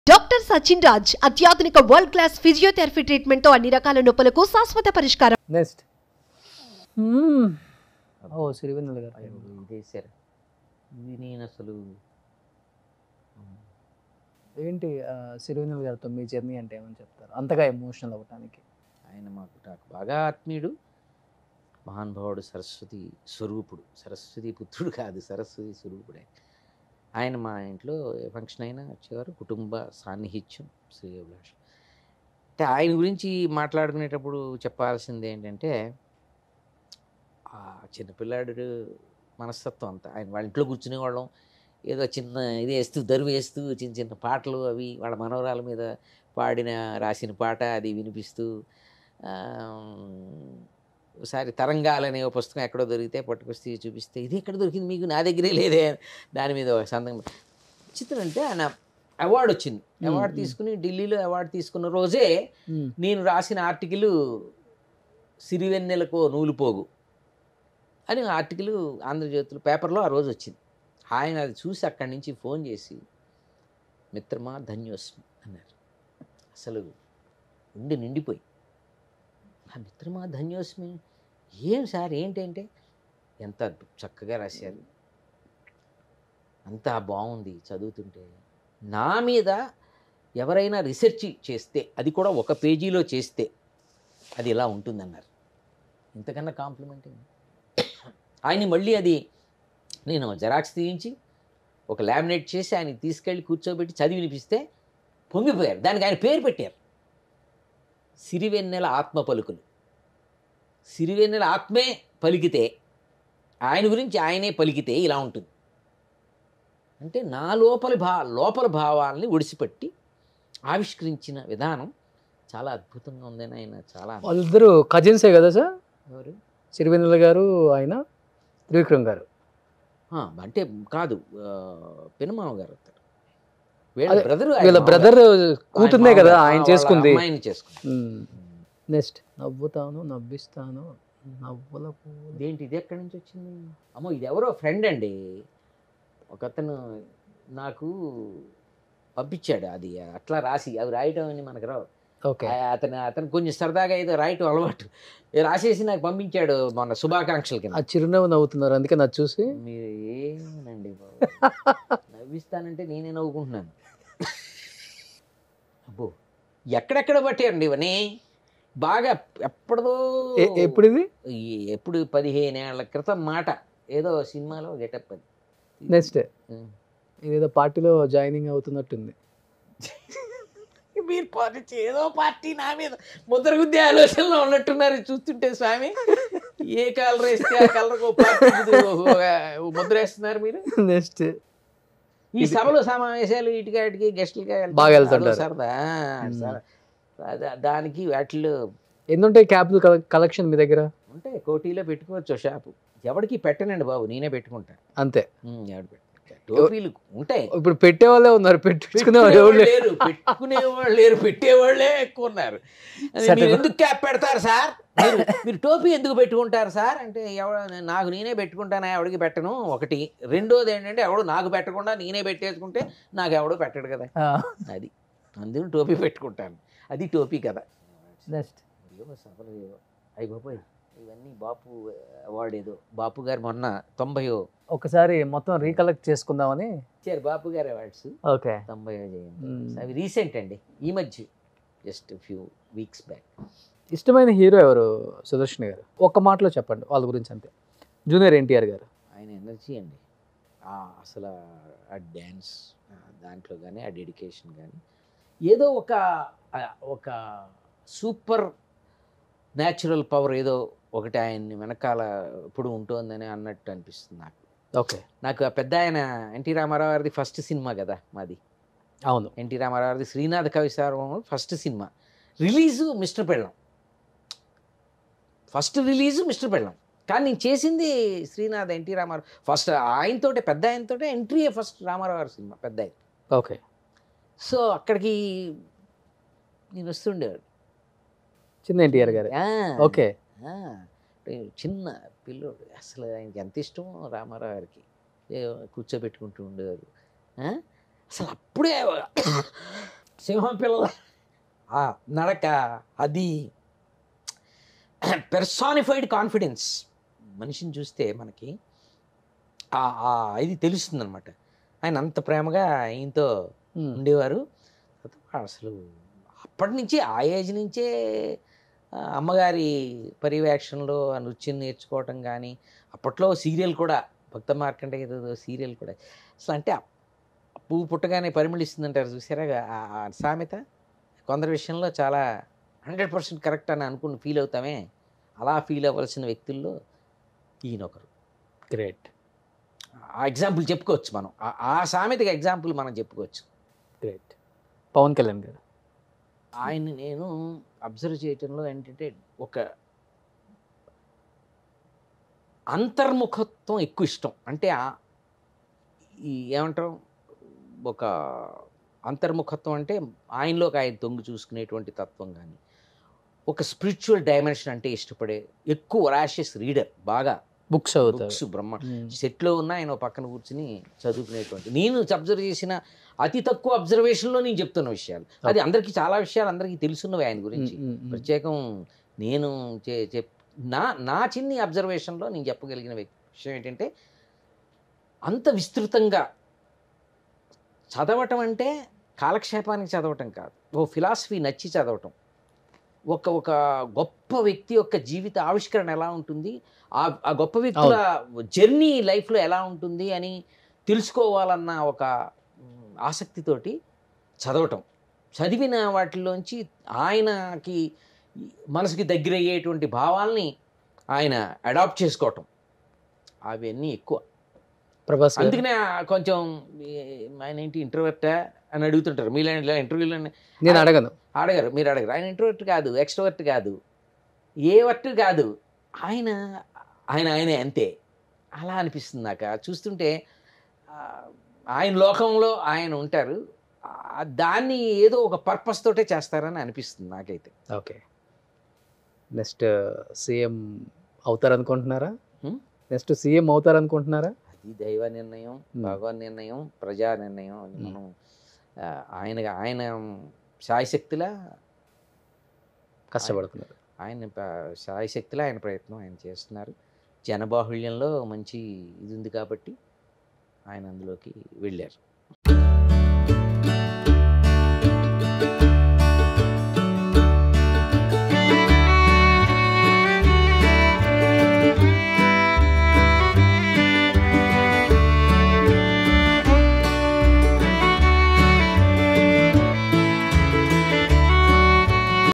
Doctor Sachin Raj అత్యాధునిక world class physiotherapy treatment తో అన్ని రకాల నొప్పులకు శాశ్వత పరిష్కారం నెక్స్ట్ ఓ సిరివెన్నెల గారు అయ్యో, ఇదేసారు ఇది నేను అసలు ఏంటి ఆ, సిరివెన్నెల గారితో మీ జర్నీ అంటే ఏమని చెప్తారు అంతగా ఎమోషనల్ అవ్వటానికి ఆయన మాకు నాకు బాగా ఆత్మీయుడు మహానుభావుడు సరస్వతి స్వరూపుడు సరస్వతి పుత్రుడు కాదు సరస్వతి స్వరూపుడే ఆయన మా ఇంట్లో ఏ ఫంక్షన్ అయినా వచ్చేవారు కుటుంబ సాన్నిహిత్యం శ్రీ అభిలాష్ అంటే ఆయన గురించి మాట్లాడుకునేటప్పుడు చెప్పాల్సింది ఏంటంటే ఆ చిన్నపిల్లాడు మనస్తత్వం అంతా ఆయన వాళ్ళ ఇంట్లో కూర్చునేవాళ్ళం ఏదో చిన్న ఇది వేస్తూ దరువు వేస్తూ చిన్న చిన్న పాటలు అవి వాళ్ళ మనవరాల మీద పాడిన రాసిన పాట అది వినిపిస్తూ ఆ, ఒకసారి తరంగాలనే ఒక పుస్తకం ఎక్కడో దొరికితే పట్టుకొస్తే చూపిస్తే ఇది ఎక్కడ దొరికింది మీకు నా దగ్గరే లేదే దాని మీద ఒక సందం చిత్రం అంటే ఆయన అవార్డు వచ్చింది మ్మ్, అవార్డు మ్మ్. తీసుకుని ఢిల్లీలో అవార్డు తీసుకున్న రోజే నేను రాసిన ఆర్టికల్ సిరివెన్నెలకు నూలు పోగు అని ఆర్టికల్ ఆంధ్రజ్యోతిలో పేపర్లో ఆ రోజు వచ్చింది ఆయన అది చూసి అక్కడి నుంచి ఫోన్ చేసి మిత్రమా ధన్యోస్మి అన్నారు అసలు ఉండి నిండిపోయి ఆ మిత్రమా ధన్యోస్మి ఏం సార్ ఏంటంటే ఎంత చక్కగా రాశారు అంతా బాగుంది చదువుతుంటే నా మీద ఎవరైనా రీసెర్చ్ చేస్తే అది కూడా ఒక పేజీలో చేస్తే అది ఇలా ఉంటుందన్నారు ఇంతకన్నా కాంప్లిమెంట్ ఏంటి? ఆయన మళ్ళీ అది నేను జెరాక్స్ తీయించి ఒక లామినేట్ చేసి ఆయనకి తీసుకెళ్ళి కూర్చోబెట్టి చదివి వినిపిస్తే పొంగిపోయారు దానికి ఆయన పేరు పెట్టారు సిరివెన్నెల ఆత్మ పలుకులు సిరివెన్నెల ఆత్మే పలికితే ఆయన గురించి ఆయనే పలికితే ఇలా ఉంటుంది అంటే నా లోపలి భా లోపల భావాల్ని ఒడిసిపట్టి ఆవిష్కరించిన విధానం చాలా అద్భుతంగా ఉందని ఆయన చాలా వాళ్ళిద్దరు కజిన్సే కదా సార్ ఎవరు సిరివెన్నెల గారు ఆయన త్రివిక్రమ్ గారు ఆ, అంటే కాదు ఆ, పెనుమామ గారు అవుతారు వీళ్ళ అదే, బ్రదర్ వీళ్ళ బ్రదర్ కూతుర్నే కదా ఆయన చేసుకుంది అమ్మాయిని చేసుకుంది నెక్స్ట్ నవ్వుతాను నవ్విస్తాను నవ్వుల పువ్వులు. ఇదేంటి ఇది ఎక్కడి నుంచి వచ్చింది అమ్మో ఇది ఎవరో ఫ్రెండ్ అండి ఒక అతను నాకు పంపించాడు అది అట్లా రాసి అవి రాయటం అని మనకు రావు ఓకే ఆ, అతను అతను కొంచెం సరదాగా ఏదో రాయటం అలవాటు ఏ రాసేసి నాకు పంపించాడు మన శుభాకాంక్షల ఆ కింద చిరునవ్వు నవ్వుతున్నారు అందుకే నాకు చూసి మీరు ఏమనండి బాబు నవ్విస్తానంటే నేనే నవ్వుకుంటున్నాను అబ్బో ఎక్కడెక్కడ పట్టారండి ఇవన్నీ బాగా ఎప్పటిదో ఎ- ఎప్పుడు ఇది ఈ- ఎప్పుడు పదిహేను ఏళ్ల క్రితం మాట ఏదో సినిమాలో గెటప్ అది నెక్స్ట్ ఉం. ఇదేదో పార్టీలో జాయినింగ్ అవుతున్నట్టుంది మీరు పార్టీ ఏదో పార్టీ నా మీద ముద్ర గుద్దే ఆలోచనలో ఉన్నట్టున్నారు చూస్తుంటే స్వామి ఏ కలర్ వేస్తే ఆ కలర్ ముద్ర వేస్తున్నారు మీరు నెక్స్ట్ ఈ సభలు సమావేశాలు ఇటుక ఇటుకి గెస్టులుగా బాగా వెళ్తుంటారు. సరదా మ్మ్. సరదా. దా- దానికి వాటిలో ఎన్ని ఉంటాయి క్యాబ్ కలెక్షన్ మీ దగ్గర ఉంటాయి కోటీలో పెట్టుకోవచ్చు షాపు ఎవరికి పెట్టనండి బాబు నేనే పెట్టుకుంటా అంతే మ్మ్, ఎవడు పెట్ట- టోపీలు ఉంటాయి ఇప్పుడు పెట్టే వాళ్ళే ఉన్నారు పెట్టించుకునే వాళ్ళు ఎవరు పెట్టుకునేవాళ్ళు లేరు. లేరు పెట్టుకునేవాళ్ళు లేరు పెట్టేవాళ్ళే ఎక్కువ ఉన్నారు అది సరే. మీరు ఎందుకు క్యాప్ పెడతారు సార్ మీరు మీరు టోపీ ఎందుకు పెట్టుకుంటారు సార్ అంటే ఎవడ నాకు నేనే పెట్టుకుంటానా ఎవడికి పెట్టను ఒకటి రెండోది ఏంటంటే ఎవడు నాకు పెట్టకుండా నేనే పెట్టేసుకుంటే నాకు ఎవడో పెట్టడు కదా ఆ, అది అందులో టోపీ పెట్టుకుంటాను అది టోపీ కదా నెక్స్ట్ ఏవో సభలు ఏవో అయిపోయి ఇవన్నీ బాపు అవార్డు ఏదో బాపు గారు మొన్న తొంభయో ఒకసారి మొత్తం రీకలెక్ట్ చేసుకుందామని ఇచ్చారు బాపు గారు అవార్డ్స్ ఓకే తొంభయో జయంతి మ్మ్. అవి రీసెంట్ అండి ఈ మధ్య జస్ట్ ఫ్యూ వీక్స్ బ్యాక్ ఇష్టమైన హీరో ఎవరు సుదర్శన్ గారు ఒక్క మాటలో చెప్పండి వాళ్ళ గురించి అంతే జూనియర్ ఎన్టీఆర్ గారు ఆయన ఎనర్జీ అండి ఆ అసలు ఆ డ్యాన్స్ దాంట్లో కానీ ఆ డెడికేషన్ కానీ ఏదో ఒక ఆ, ఒక సూపర్ న్యాచురల్ పవర్ ఏదో ఒకటి ఆయన్ని వెనకాల ఇప్పుడు ఉంటుందని అన్నట్టు అనిపిస్తుంది నాకు ఓకే నాకు ఆ పెద్ద ఆయన ఎన్టీ రామారావు గారిది ఫస్ట్ సినిమా కదా మాది అవును ఎన్టీ రామారావు గారిది శ్రీనాథ కవిసారం first cinema release mister Pellam first release mister Pellam కానీ నేను చేసింది శ్రీనాథ్ ఎన్టీ రామారావు ఫస్ట్ ఆయనతోటే పెద్ద ఆయనతోటే ఎంట్రీ ఫస్ట్ రామారావు గారి సినిమా పెద్ద ఆయన ఓకే సో అక్కడికి నేను వస్తుండేవాడు చిన్న ఎన్టీఆర్ గారు ఆ, ఓకే ఆ, చిన్న పిల్లోడు అసలు ఆయనకి ఎంత ఇష్టమో రామారావు గారికి ఏ, కూర్చోబెట్టుకుంటూ ఉండేవారు ఆ? అసలు అప్పుడే సింహం పిల్లల ఆ నడక అది పెర్సానిఫైడ్ కాన్ఫిడెన్స్ మనిషిని చూస్తే మనకి ఆ- ఆ ఇది తెలుస్తుంది అనమాట ఆయన అంత ప్రేమగా ఆయనతో ఉమ్. ఉండేవారు అసలు అప్పటి నుంచి ఆ ఏజ్ నుంచే ఆ, అమ్మగారి పర్యవేక్షణలో ఆ నృత్యం నేర్చుకోవటం కానీ అప్పట్లో సీరియల్ కూడా భక్త మార్కండేయ ఏదో సీరియల్ కూడా అసలు అంటే ఆ పువ్వు పుట్టగానే పరిమళిస్తుందంటారు చూసారా ఆ- ఆ సామెత కొందరి విషయంలో చాలా హండ్రెడ్ పర్సెంట్ కరెక్ట్ అని అనుకుని ఫీల్ అవుతామే అలా ఫీల్ అవ్వాల్సిన వ్యక్తుల్లో ఈయన ఒకరు గ్రేట్ ఆ ఎగ్జాంపుల్ చెప్పుకోవచ్చు మనం ఆ- ఆ సామెతకి ఎగ్జాంపుల్ మనం చెప్పుకోవచ్చు గ్రేట్ పవన్ కళ్యాణ్ గారు ఆయన్ని నేను అబ్జర్వ్ చేయటంలో ఏంటంటే ఒక అంతర్ముఖత్వం ఎక్కువ ఇష్టం అంటే ఆ- ఈ ఏమంటాం ఒక అంతర్ముఖత్వం అంటే ఆయనలోకి ఆయన తొంగి చూసుకునేటువంటి తత్వం కానీ ఒక స్పిరిచువల్ డైమెన్షన్ అంటే ఇష్టపడే ఎక్కువ ర్యాషెస్ రీడర్ బాగా బుక్స్ అవుతారు బుక్స్ బ్రహ్మ ఉమ్. సెట్లో ఉన్న ఆయన ఓ పక్కన కూర్చుని చదువుకునేటువంటి నేను అబ్జర్వ్ చేసిన అతి తక్కువ అబ్జర్వేషన్లో నేను చెప్తున్న విషయాలు అది అందరికీ చాలా విషయాలు అందరికీ తెలుసున్నవి ఆయన గురించి ఉమ్, ఉమ్, ఉమ్. ప్రత్యేకం నేను చే- చెప్ నా నా చిన్ని అబ్జర్వేషన్లో నేను చెప్పగలిగిన వ్యక్- విషయం ఏంటంటే అంత విస్తృతంగా చదవటం అంటే కాలక్షేపానికి చదవటం కాదు ఓ ఫిలాసఫీ నచ్చి చదవటం ఒక ఒక గొప్ప వ్యక్తి యొక్క జీవిత ఆవిష్కరణ ఎలా ఉంటుంది ఆ ఆ గొప్ప వ్యక్తుల జర్నీ లైఫ్లో ఎలా ఉంటుంది అని తెలుసుకోవాలన్న ఒక మ్, ఆసక్తితోటి చదవటం చదివిన వాటిలోంచి ఆయనకి మనసుకి దగ్గర అయ్యేటువంటి భావాల్ని ఆయన అడాప్ట్ చేసుకోవటం అవన్నీ ఎక్కువ ప్రభాస్ గారు అందుకనే ఆ కొంచెం ఈ ఆయన ఏంటి ఇంటర్వర్టా అని అడుగుతుంటారు మీలో ఇంటర్వ్యూలో నేను అడగను అడగరు మీరు అడగరు ఆయన ఇంట్రోవర్ట్ కాదు ఎక్స్ట్రోవర్ట్ కాదు ఏ వర్ట్ కాదు ఆయన ఆయన ఆయనే అంతే అలా అనిపిస్తుంది నాకు ఆ చూస్తుంటే ఆ, ఆయన లోకంలో ఆయన ఉంటారు ఆ, దాన్ని ఏదో ఒక పర్పస్ తోటే చేస్తారని అనిపిస్తుంది నాకైతే ఓకే నెక్స్ట్ సీఎం అవుతారనుకుంటున్నారా Hmm? నెక్స్ట్ సీఎం అవుతారనుకుంటున్నారా అది దైవ నిర్ణయం Hmm. భగవన్ నిర్ణయం ప్రజా నిర్ణయం అని మనం ఆ, ఆయన ఆయన శాయశక్తిలా కష్టపడుతున్నారు ఆయన ప- శాయశక్తిలో ఆయన ప్రయత్నం ఆయన చేస్తున్నారు జనబాహుళ్యంలో మంచి ఇది ఉంది కాబట్టి ఆయన అందులోకి వెళ్ళారు